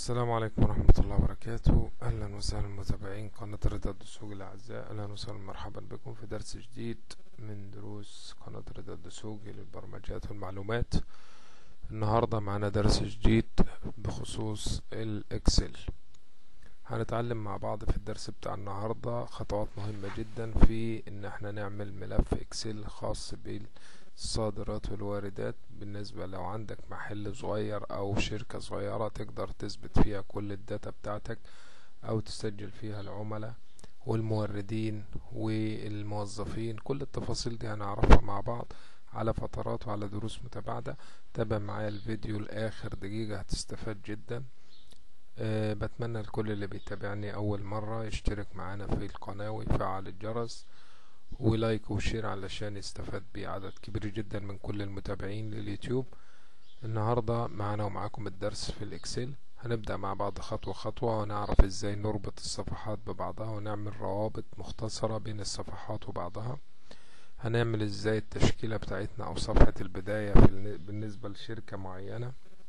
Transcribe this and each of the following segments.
السلام عليكم ورحمة الله وبركاته أهلا وسهلا متابعين قناة رضا الدسوق الأعزاء أهلا وسهلا مرحبا بكم في درس جديد من دروس قناة رضا الدسوق للبرمجيات والمعلومات النهاردة معنا درس جديد بخصوص الإكسل هنتعلم مع بعض في الدرس بتاع النهاردة خطوات مهمة جدا في إن احنا نعمل ملف إكسل خاص بالصادرات والواردات بالنسبة لو عندك محل صغير أو شركة صغيرة تقدر تثبت فيها كل الداتا بتاعتك أو تسجل فيها العملاء والموردين والموظفين كل التفاصيل دي هنعرفها مع بعض على فترات وعلى دروس متباعدة تابع معايا الفيديو لآخر دقيقة هتستفاد جدا أه بتمنى لكل اللي بيتابعني أول مرة يشترك معانا في القناة ويفعل الجرس ولايك وشير علشان يستفاد بيه عدد كبير جدا من كل المتابعين لليوتيوب النهاردة معانا ومعاكم الدرس في الإكسل هنبدأ مع بعض خطوة خطوة ونعرف ازاي نربط الصفحات ببعضها ونعمل روابط مختصرة بين الصفحات وبعضها هنعمل ازاي التشكيلة بتاعتنا او صفحة البداية في بالنسبة لشركة معينة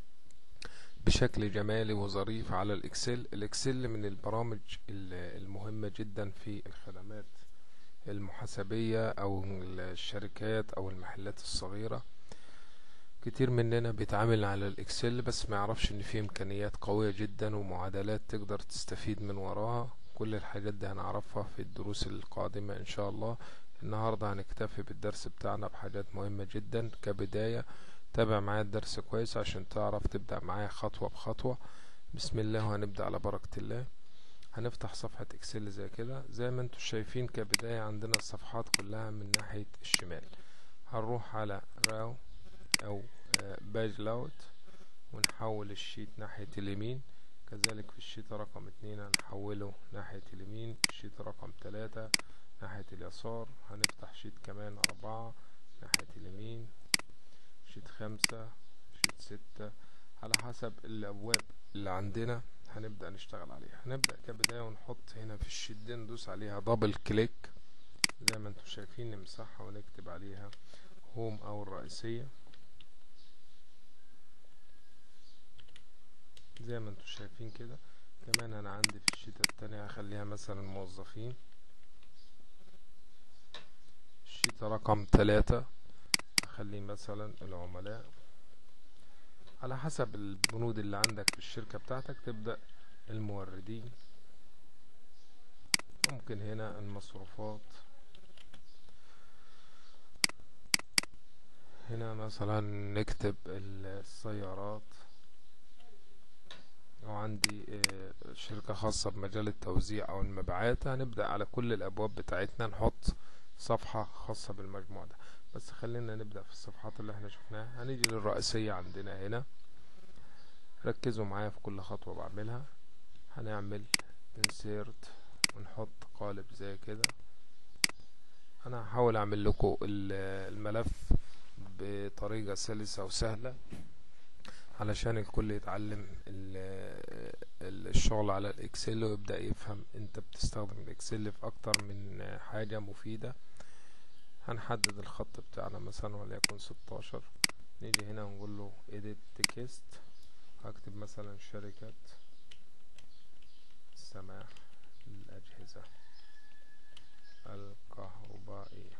بشكل جمالي وظريف على الاكسل الاكسل من البرامج المهمة جدا في الخدمات المحاسبية او الشركات او المحلات الصغيرة كتير مننا بيتعامل على الاكسل بس ما يعرفش ان فيه امكانيات قوية جدا ومعادلات تقدر تستفيد من وراها كل الحاجات دي هنعرفها في الدروس القادمة ان شاء الله النهاردة هنكتفي بالدرس بتاعنا بحاجات مهمة جدا كبداية تابع معايا الدرس كويس عشان تعرف تبدأ معايا خطوة بخطوة بسم الله وهنبدأ على بركة الله هنفتح صفحة اكسل زي كده زي ما انتم شايفين كبداية عندنا الصفحات كلها من ناحية الشمال هنروح على راو او باج لاوت ونحول الشيت ناحية اليمين كذلك في الشيت رقم اتنين هنحوله ناحية اليمين الشيت رقم تلاتة ناحية اليسار هنفتح شيت كمان أربعة ناحية اليمين شيت خمسة شيت ستة على حسب الأبواب اللي عندنا هنبدأ نشتغل عليها هنبدأ كبداية ونحط هنا في الشيت دي ندوس عليها دبل كليك زي ما انتم شايفين نمسحها ونكتب عليها هوم أو الرئيسية زي ما انتم شايفين كده كمان انا عندي في الشيت التانية هخليها مثلا موظفين الشيت رقم تلاتة هخليه مثلا العملاء على حسب البنود اللي عندك في الشركة بتاعتك تبدأ الموردين ممكن هنا المصروفات هنا مثلا نكتب السيارات وعندي شركة خاصة بمجال التوزيع أو المبيعات هنبدأ على كل الأبواب بتاعتنا نحط صفحة خاصة بالمجموع ده بس خلينا نبدأ في الصفحات اللي احنا شفناها هنيجي للرئيسية عندنا هنا ركزوا معايا في كل خطوة بعملها هنعمل insert ونحط قالب زي كده انا هحاول اعمل لكم الملف بطريقة سلسة وسهلة علشان الكل يتعلم الشغل على الاكسل ويبدأ يفهم انت بتستخدم الاكسل في اكتر من حاجة مفيدة هنحدد الخط بتاعنا مثلا وليكن ستاشر نيجي هنا ونقول له edit text هكتب مثلا شركة سماح للأجهزة الكهربائية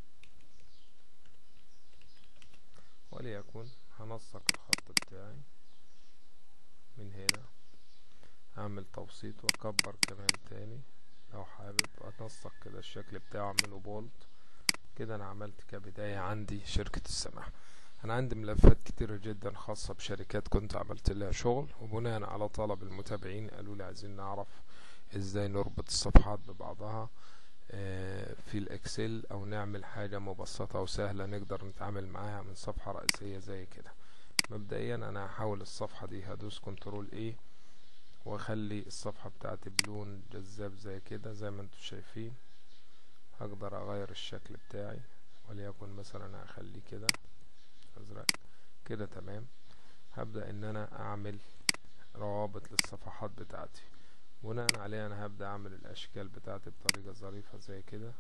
وليكن هنسق الخط بتاعي من هنا اعمل توسيط واكبر كمان تاني لو حابب انسق كده الشكل بتاعه اعمله بولد كده انا عملت كبداية عندي شركة السماح انا عندي ملفات كتيرة جدا خاصة بشركات كنت عملت لها شغل وبناء على طلب المتابعين قالوا لي عايزين نعرف ازاي نربط الصفحات ببعضها في الاكسل او نعمل حاجة مبسطة وسهلة نقدر نتعامل معاها من صفحة رئيسية زي كده مبدئيا انا هحول الصفحة دي هدوس كنترول ايه واخلي الصفحة بتاعتي بلون جذاب زي كده زي ما انتم شايفين هقدر اغير الشكل بتاعي وليكن مثلا اخليه كده ازرق كده تمام هبدأ ان انا اعمل روابط للصفحات بتاعتي بناء عليه انا هبدأ اعمل الاشكال بتاعتي بطريقة ظريفة زي كده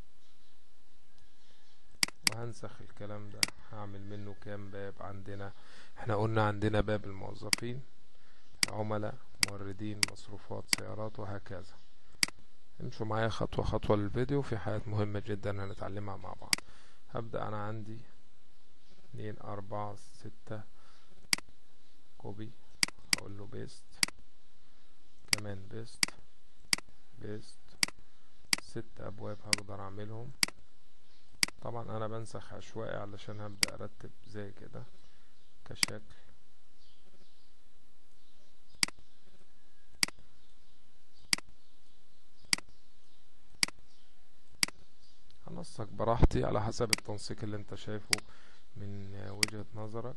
وهنسخ الكلام ده هعمل منه كام باب عندنا احنا قلنا عندنا باب الموظفين عملاء موردين مصروفات سيارات وهكذا امشوا معايا خطوة خطوة للفيديو في حاجات مهمة جدا هنتعلمها مع بعض هبدأ أنا عندي اتنين أربعة ستة كوبي هقول له بيست كمان بيست بيست ست أبواب هقدر أعملهم طبعا أنا بنسخ عشوائي علشان هبدأ أرتب زي كده كشكل هنسق براحتي على حسب التنسيق اللي انت شايفه من وجهة نظرك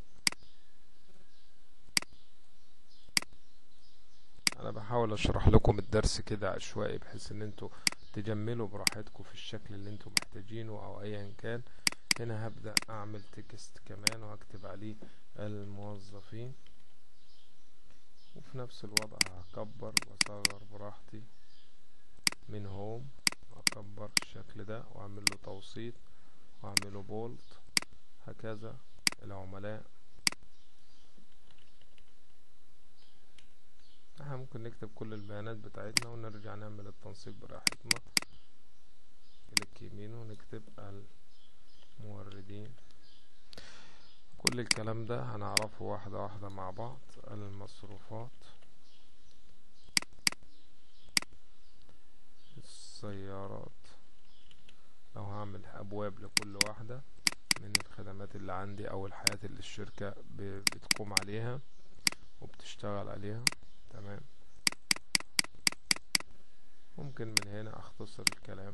انا بحاول اشرح لكم الدرس كده عشوائي بحيث ان انتوا تجملوا براحتكم في الشكل اللي انتوا محتاجينه او ايا كان هنا هبدأ اعمل تكست كمان وهكتب عليه الموظفين وفي نفس الوضع هكبر واصغر براحتي من هوم اكبر الشكل ده واعمل له توسيط واعمله بولت هكذا العملاء احنا ممكن نكتب كل البيانات بتاعتنا ونرجع نعمل التنسيق براحتنا كليك يمين ونكتب الموردين كل الكلام ده هنعرفه واحدة واحدة مع بعض المصروفات السيارات لو هعمل ابواب لكل واحدة من الخدمات اللي عندي او الحياة اللي الشركة بتقوم عليها وبتشتغل عليها تمام ممكن من هنا اختصر الكلام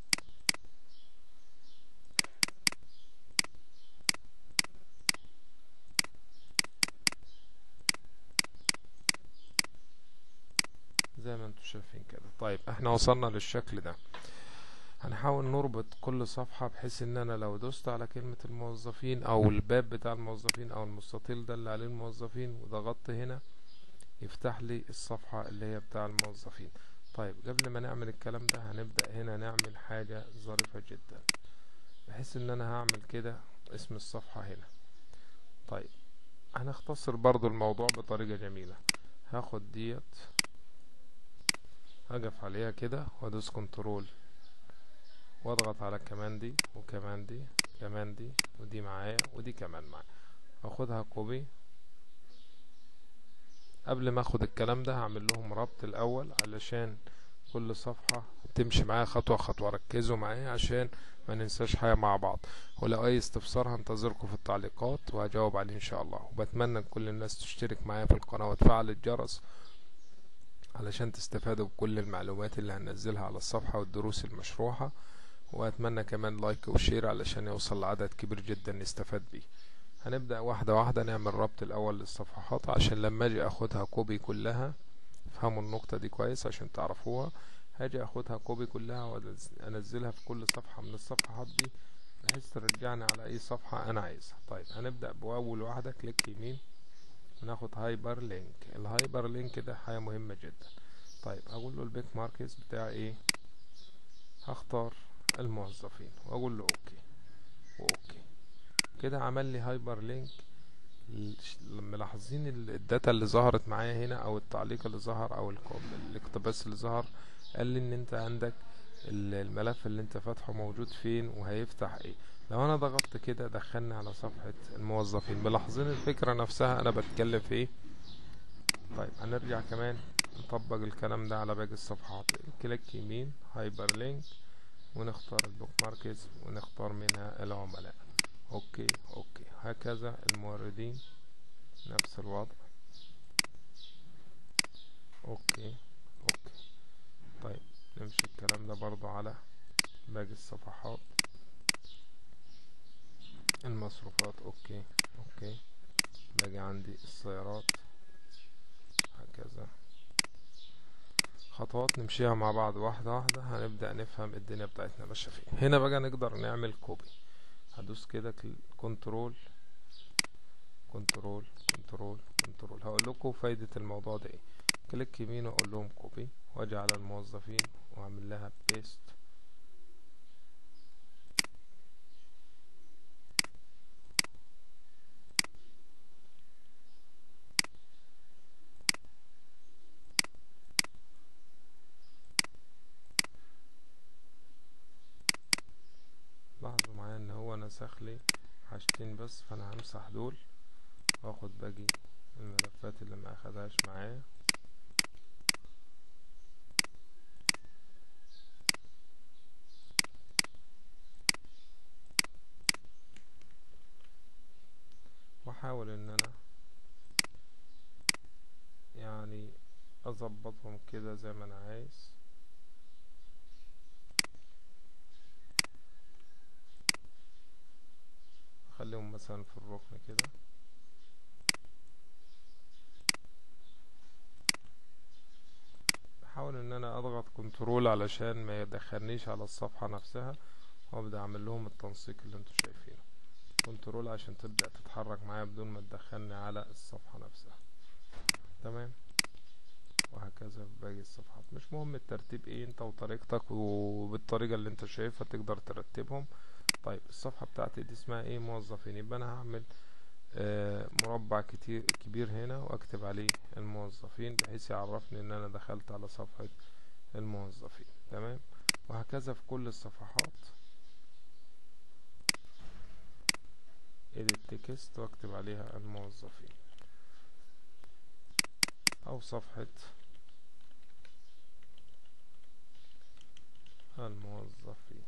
زي ما انتم شايفين كده طيب احنا وصلنا للشكل ده هنحاول نربط كل صفحة بحيث ان انا لو دوست على كلمة الموظفين او الباب بتاع الموظفين او المستطيل ده اللي عليه الموظفين وضغطت هنا يفتح لي الصفحة اللي هي بتاع الموظفين طيب قبل ما نعمل الكلام ده هنبدأ هنا نعمل حاجة ظريفة جدا بحيث ان انا هعمل كده اسم الصفحة هنا طيب هنختصر برضو الموضوع بطريقة جميلة هاخد ديت هقف عليها كده وادوس كنترول واضغط على كمان دي وكمان دي كمان دي ودي معايا ودي كمان معايا اخدها كوبي قبل ما اخد الكلام ده هعمل لهم ربط الاول علشان كل صفحة تمشي معايا خطوة خطوة ركزوا معايا عشان ما ننساش حاجة مع بعض ولو اي استفسار هنتظركم في التعليقات وهجاوب عليه ان شاء الله وبتمنى كل الناس تشترك معايا في القناة وتفعل الجرس علشان تستفادوا بكل المعلومات اللي هننزلها على الصفحة والدروس المشروحة واتمنى كمان لايك وشير علشان يوصل لعدد كبير جدا نستفاد بيه هنبدأ واحدة واحدة نعمل ربط الأول للصفحات عشان لما أجي أخدها كوبي كلها افهموا النقطة دي كويس عشان تعرفوها هاجي أخدها كوبي كلها وأنزلها في كل صفحة من الصفحات دي بحيث ترجعني على أي صفحة أنا عايزها طيب هنبدأ بأول واحدة كليك يمين وناخد هايبر لينك الهايبر لينك ده حاجة مهمة جدا طيب هقول له البيك ماركس بتاعي ايه هختار الموظفين واقول له اوكي واوكي كده عمل لي هايبر لينك ملاحظين الداتا اللي ظهرت معايا هنا او التعليق اللي ظهر او الاقتباس اللي ظهر قال لي ان انت عندك الملف اللي انت فاتحه موجود فين وهيفتح ايه لو انا ضغطت كده دخلني على صفحة الموظفين ملاحظين الفكرة نفسها انا بتكلم في ايه طيب هنرجع كمان نطبق الكلام ده على باقي الصفحات كليك يمين هايبر لينك ونختار البوك ماركتس ونختار منها العملاء اوكي اوكي هكذا الموردين نفس الوضع اوكي اوكي طيب نمشي الكلام ده برضو على باقي الصفحات المصروفات اوكي اوكي باجي عندي السيارات هكذا خطوات نمشيها مع بعض واحدة واحدة هنبدأ نفهم الدنيا بتاعتنا ماشية فين هنا بقى نقدر نعمل كوبي هدوس كده كنترول كنترول كنترول كنترول هقول لكم فايدة الموضوع ده ايه كليك يمين واقول لهم كوبي واجي على الموظفين واعمل لها بيست نسخ لي حاجتين بس فانا همسح دول واخد باقي الملفات اللي ما اخدهاش معايا واحاول ان انا يعني اظبطهم كده زي ما انا عايز اخليهم مثلا في الركن كده بحاول ان انا اضغط كنترول علشان ما يدخلنيش على الصفحة نفسها وابدا اعمل لهم التنسيق اللي انتوا شايفينه كنترول عشان تبدأ تتحرك معايا بدون ما تدخلني على الصفحة نفسها تمام وهكذا في باقي الصفحات مش مهم الترتيب ايه انت وطريقتك وبالطريقة اللي انت شايفها تقدر ترتبهم طيب الصفحة بتاعتي دي اسمها ايه موظفين يبقى انا هعمل آه مربع كتير كبير هنا واكتب عليه الموظفين بحيث يعرفني ان انا دخلت على صفحة الموظفين تمام وهكذا في كل الصفحات edit text واكتب عليها الموظفين او صفحة الموظفين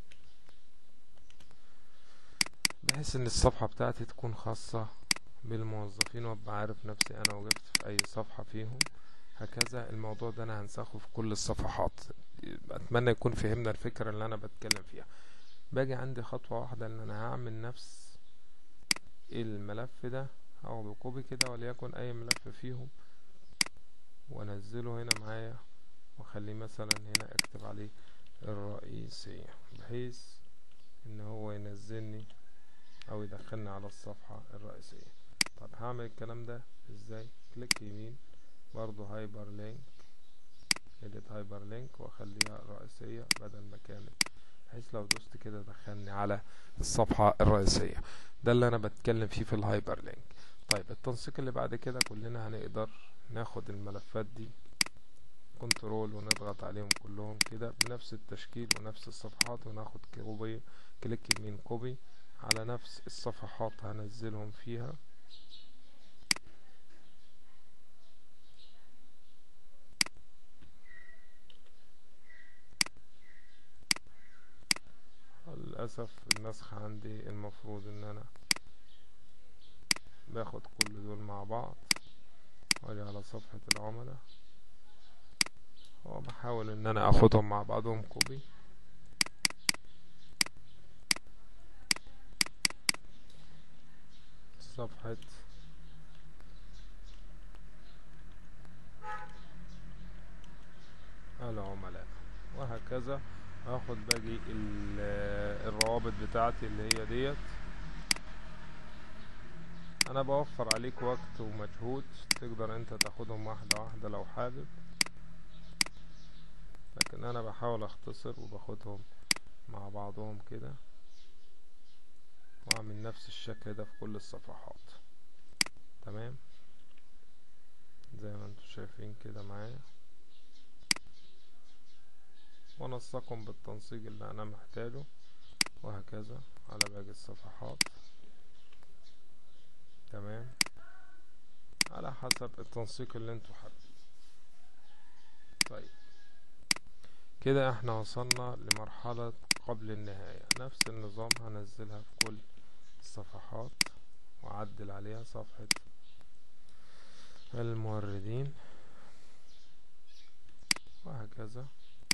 بحيث ان الصفحة بتاعتي تكون خاصة بالموظفين وابقى عارف نفسي انا وقفت في اي صفحة فيهم هكذا الموضوع ده انا هنسخه في كل الصفحات اتمنى يكون فهمنا الفكرة اللي انا بتكلم فيها باجي عندي خطوة واحدة ان انا هعمل نفس الملف ده هاخده كوبي كده وليكن اي ملف فيهم وانزله هنا معايا واخليه مثلا هنا اكتب عليه الرئيسية بحيث ان هو ينزلني او يدخلني على الصفحة الرئيسية طب هعمل الكلام ده ازاي كليك يمين برضو هايبر لينك اديت هايبر لينك واخليها رئيسية بدل ما كانت بحيث لو دوست كده دخلني على الصفحة الرئيسية ده اللي انا بتكلم فيه في الهايبر لينك طيب التنسيق اللي بعد كده كلنا هنقدر ناخد الملفات دي كنترول ونضغط عليهم كلهم كده بنفس التشكيل ونفس الصفحات وناخد كوبي كليك يمين كوبي على نفس الصفحات هنزلهم فيها للأسف النسخ عندي المفروض ان انا باخد كل دول مع بعض واجي على صفحة العملاء وبحاول ان انا اخدهم مع بعضهم كوبي صفحة العملاء وهكذا هاخد باقي الروابط بتاعتي اللي هي ديت انا بوفر عليك وقت ومجهود تقدر انت تاخدهم واحدة واحدة لو حابب لكن انا بحاول اختصر وباخدهم مع بعضهم كده واعمل نفس الشكل ده في كل الصفحات تمام زي ما انتم شايفين كده معايا وانسقهم بالتنسيق اللي انا محتاجه وهكذا على باقي الصفحات تمام على حسب التنسيق اللي انتوا حابين طيب كده احنا وصلنا لمرحلة قبل النهاية نفس النظام هنزلها في كل الصفحات وعدل عليها صفحة الموردين وهكذا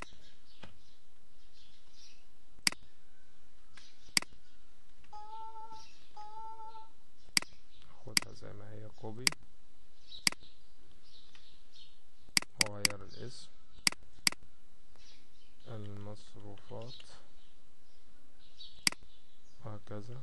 اخدها زي ما هي كوبي واغير الاسم المصروفات وهكذا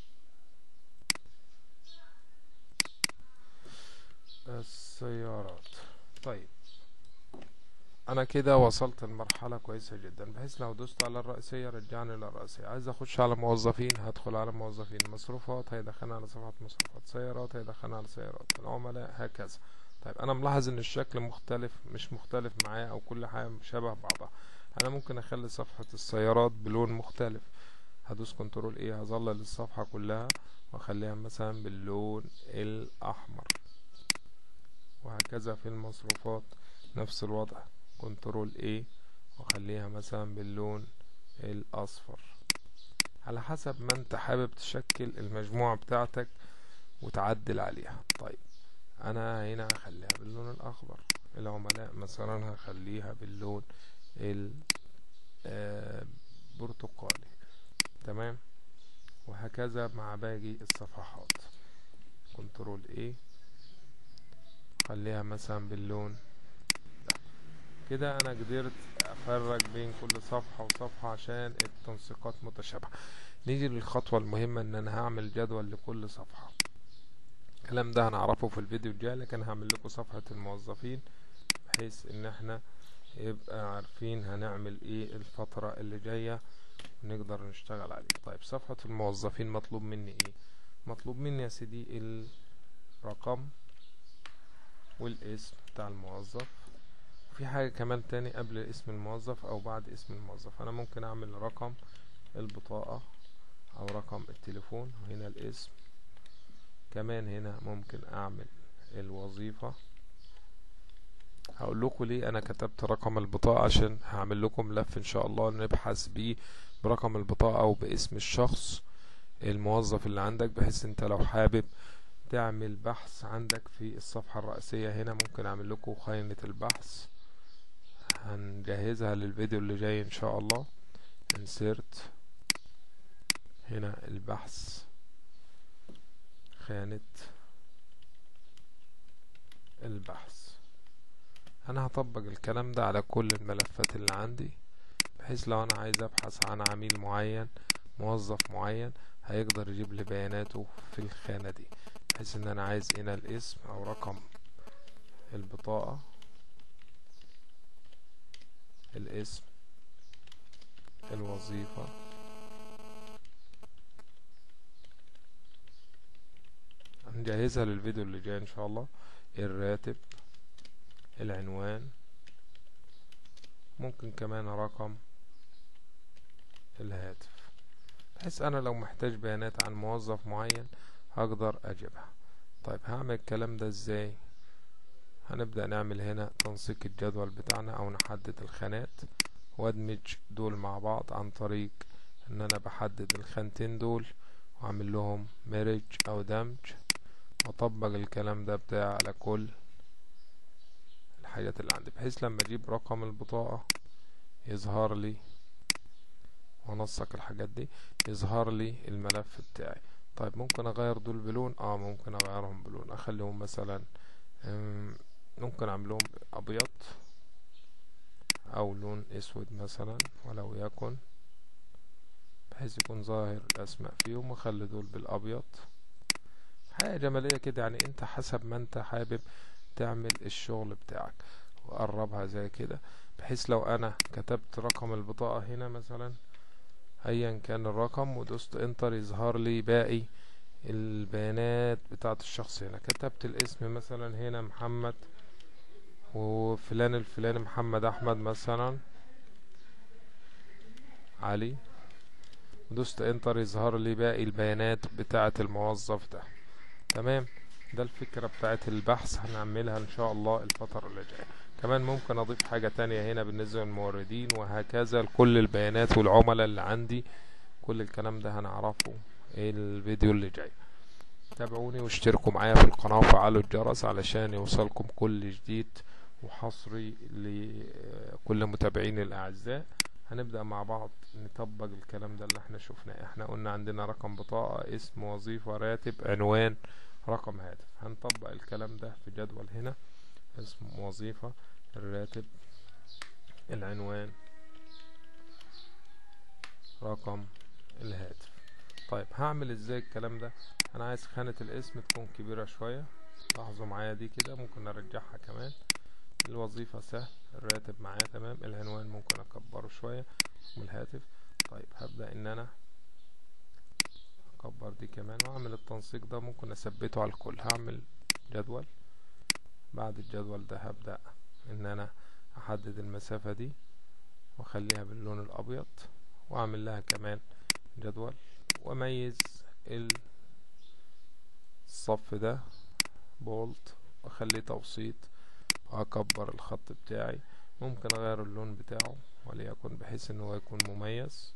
السيارات طيب انا كده وصلت لمرحله كويسه جدا بحيث لو دوست على الرئيسيه رجعني للرئيسيه عايز اخش على موظفين هدخل على موظفين مصروفات هيدخلني على صفحه مصروفات سيارات هيدخلني على سيارات العملاء هكذا طيب انا ملاحظ ان الشكل مختلف مش مختلف معايا او كل حاجه شبه بعضها انا ممكن اخلي صفحه السيارات بلون مختلف هدوس كنترول ايه هظلل الصفحة كلها واخليها مثلا باللون الاحمر وهكذا في المصروفات نفس الوضع كنترول ايه واخليها مثلا باللون الاصفر على حسب ما انت حابب تشكل المجموعة بتاعتك وتعدل عليها طيب انا هنا هخليها باللون الاخضر العملاء مثلا هخليها باللون البرتقالي تمام وهكذا مع باقي الصفحات كنترول A خليها مثلا باللون ده كده انا قدرت افرق بين كل صفحة وصفحة عشان التنسيقات متشابهة نيجي للخطوة المهمة ان انا هعمل جدول لكل صفحة الكلام ده هنعرفه في الفيديو الجاي لكن هعمل لكم صفحة الموظفين بحيث ان احنا يبقى عارفين هنعمل ايه الفترة اللي جاية نقدر نشتغل عليه طيب صفحة الموظفين مطلوب مني ايه مطلوب مني يا سيدي الرقم والاسم بتاع الموظف في حاجة كمان تاني قبل اسم الموظف او بعد اسم الموظف انا ممكن اعمل رقم البطاقة او رقم التليفون وهنا الاسم كمان هنا ممكن اعمل الوظيفة هقول لكم ليه انا كتبت رقم البطاقة عشان هعمل لكم ملف ان شاء الله نبحث بيه برقم البطاقة او باسم الشخص الموظف اللي عندك بحيث انت لو حابب تعمل بحث عندك في الصفحة الرئيسية هنا ممكن اعمل لكم خانة البحث هنجهزها للفيديو اللي جاي ان شاء الله insert هنا البحث خانة البحث انا هطبق الكلام ده على كل الملفات اللي عندي بحيث لو انا عايز ابحث عن عميل معين موظف معين هيقدر يجيب لي بياناته في الخانة دي بحيث ان انا عايز هنا الاسم او رقم البطاقة الاسم الوظيفة هنجهزها للفيديو اللي جاي ان شاء الله الراتب العنوان ممكن كمان رقم الهاتف بحيث انا لو محتاج بيانات عن موظف معين هقدر اجيبها طيب هعمل الكلام ده ازاي هنبدأ نعمل هنا تنسيق الجدول بتاعنا او نحدد الخانات وادمج دول مع بعض عن طريق ان انا بحدد الخانتين دول واعمل لهم ميرج او دمج واطبق الكلام ده بتاع على كل الحاجات اللي عندي بحيث لما اجيب رقم البطاقة يظهر لي وانسق الحاجات دي يظهر لي الملف بتاعي طيب ممكن اغير دول بلون اه ممكن اغيرهم بلون اخليهم مثلا ممكن اعملهم ابيض او لون اسود مثلا ولو يكن بحيث يكون ظاهر الاسماء فيهم واخلي دول بالابيض حاجة جمالية كده يعني انت حسب ما انت حابب تعمل الشغل بتاعك وقربها زي كده بحيث لو انا كتبت رقم البطاقة هنا مثلا ايا كان الرقم ودوست انتر يظهر لي باقي البيانات بتاعة الشخص هنا كتبت الاسم مثلا هنا محمد وفلان الفلاني محمد احمد مثلا علي دوست انتر يظهر لي باقي البيانات بتاعة الموظف ده تمام ده الفكرة بتاعت البحث هنعملها ان شاء الله الفترة اللي جاية كمان ممكن اضيف حاجة تانية هنا بالنسبة للموردين وهكذا لكل البيانات والعملاء اللي عندي كل الكلام ده هنعرفه الفيديو اللي جاي تابعوني واشتركوا معايا في القناة وفعلوا الجرس علشان يوصلكم كل جديد وحصري لكل متابعين الاعزاء هنبدأ مع بعض نطبق الكلام ده اللي احنا شفناه احنا قلنا عندنا رقم بطاقة اسم وظيفة راتب عنوان رقم هاتف هنطبق الكلام ده في جدول هنا اسم وظيفة الراتب العنوان رقم الهاتف طيب هعمل ازاي الكلام ده انا عايز خانة الاسم تكون كبيرة شوية لاحظوا معايا دي كده ممكن ارجعها كمان الوظيفة سهل الراتب معايا تمام العنوان ممكن اكبره شوية رقم الهاتف طيب هبدأ ان انا اكبر دي كمان واعمل التنسيق ده ممكن اثبته على الكل هعمل جدول بعد الجدول ده هبدأ ان انا احدد المسافة دي واخليها باللون الابيض واعمل لها كمان جدول واميز الصف ده بولت واخليه توسيط واكبر الخط بتاعي ممكن اغير اللون بتاعه وليكن بحيث ان هو يكون مميز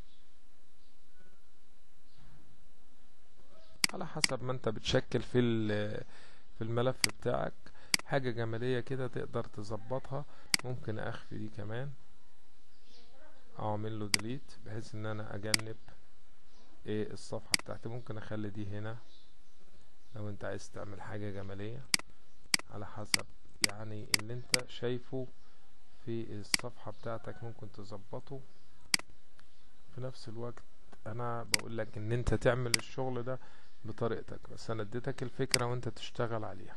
على حسب ما انت بتشكل في في الملف بتاعك حاجة جمالية كده تقدر تظبطها ممكن اخفي دي كمان او اعمل له ديليت بحيث ان انا اجنب ايه الصفحة بتاعتي ممكن اخلي دي هنا لو انت عايز تعمل حاجة جمالية على حسب يعني اللي انت شايفه في الصفحة بتاعتك ممكن تظبطه في نفس الوقت انا بقول لك ان انت تعمل الشغل ده بطريقتك بس انا اديتك الفكرة وانت تشتغل عليها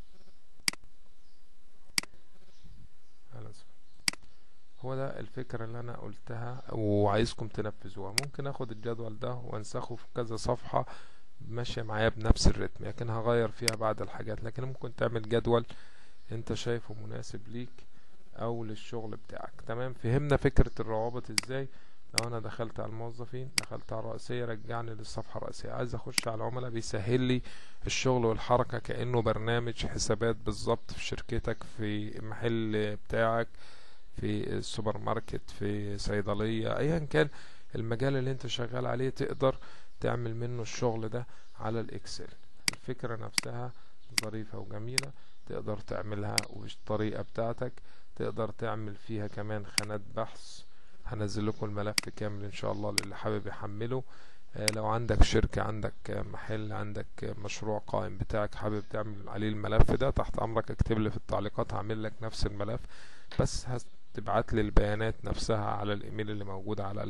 هو ده الفكرة اللي انا قلتها وعايزكم تنفذوها ممكن اخد الجدول ده وانسخه في كذا صفحة ماشية معايا بنفس الريتم لكن هغير فيها بعض الحاجات لكن ممكن تعمل جدول انت شايفه مناسب ليك او للشغل بتاعك تمام فهمنا فكرة الروابط ازاي لو انا دخلت على الموظفين دخلت على الرئيسية رجعني للصفحة الرئيسية عايز اخش على العملاء بيسهل لي الشغل والحركة كأنه برنامج حسابات بالظبط في شركتك في المحل بتاعك في السوبر ماركت في صيدلية ايا كان المجال اللي انت شغال عليه تقدر تعمل منه الشغل ده على الاكسل الفكرة نفسها ظريفة وجميلة تقدر تعملها وبالطريقة بتاعتك تقدر تعمل فيها كمان خانات بحث هنزل لكم الملف كامل ان شاء الله للي حابب يحمله آه، لو عندك شركة عندك محل عندك مشروع قائم بتاعك حابب تعمل عليه الملف ده تحت امرك اكتب لي في التعليقات هعمل لك نفس الملف بس هتبعت لي البيانات نفسها على الايميل اللي موجود على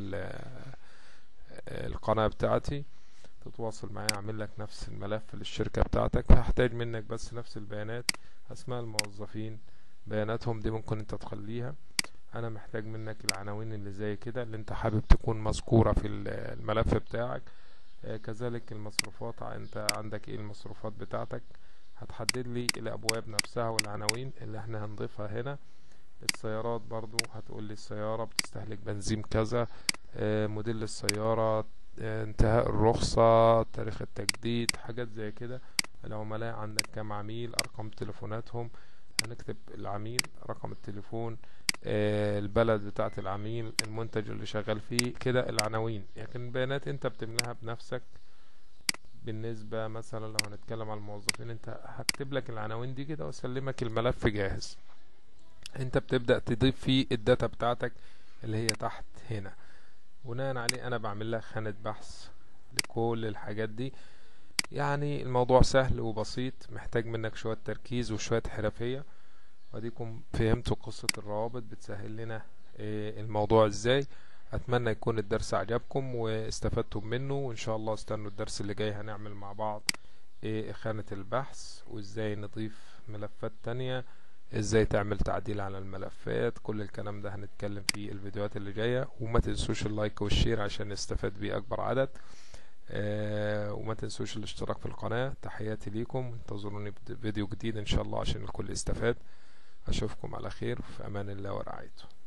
القناة بتاعتي تتواصل معايا اعمل لك نفس الملف للشركة بتاعتك هحتاج منك بس نفس البيانات اسماء الموظفين بياناتهم دي ممكن انت تخليها انا محتاج منك العناوين اللي زي كده اللي انت حابب تكون مذكورة في الملف بتاعك آه، كذلك المصروفات انت عندك ايه المصروفات بتاعتك هتحدد لي الابواب نفسها والعناوين اللي احنا هنضيفها هنا السيارات برضو هتقول لي السيارة بتستهلك بنزين كذا آه، موديل السيارة آه، انتهاء الرخصة تاريخ التجديد حاجات زي كده العملاء عندك كام عميل ارقام تليفوناتهم هنكتب العميل رقم التليفون آه، البلد بتاعة العميل المنتج اللي شغال فيه كده العناوين لكن البيانات انت بتملاها بنفسك بالنسبة مثلا لو هنتكلم على الموظفين انت هكتب لك العناوين دي كده واسلمك الملف جاهز انت بتبدأ تضيف فيه الداتا بتاعتك اللي هي تحت هنا بناء عليه انا بعمل لك خانة بحث لكل الحاجات دي يعني الموضوع سهل وبسيط محتاج منك شوية تركيز وشوية حرفية واديكم فهمتوا قصة الروابط بتسهل لنا آه، الموضوع ازاي اتمنى يكون الدرس عجبكم واستفدتم منه وان شاء الله استنوا الدرس اللي جاي هنعمل مع بعض آه، خانة البحث وازاي نضيف ملفات تانية ازاي تعمل تعديل على الملفات كل الكلام ده هنتكلم في الفيديوهات اللي جاية وما تنسوش اللايك والشير عشان نستفاد بيه اكبر عدد آه وما تنسوش الاشتراك في القناة تحياتي ليكم انتظروني فيديو جديد ان شاء الله عشان الكل يستفاد اشوفكم على خير في امان الله ورعايته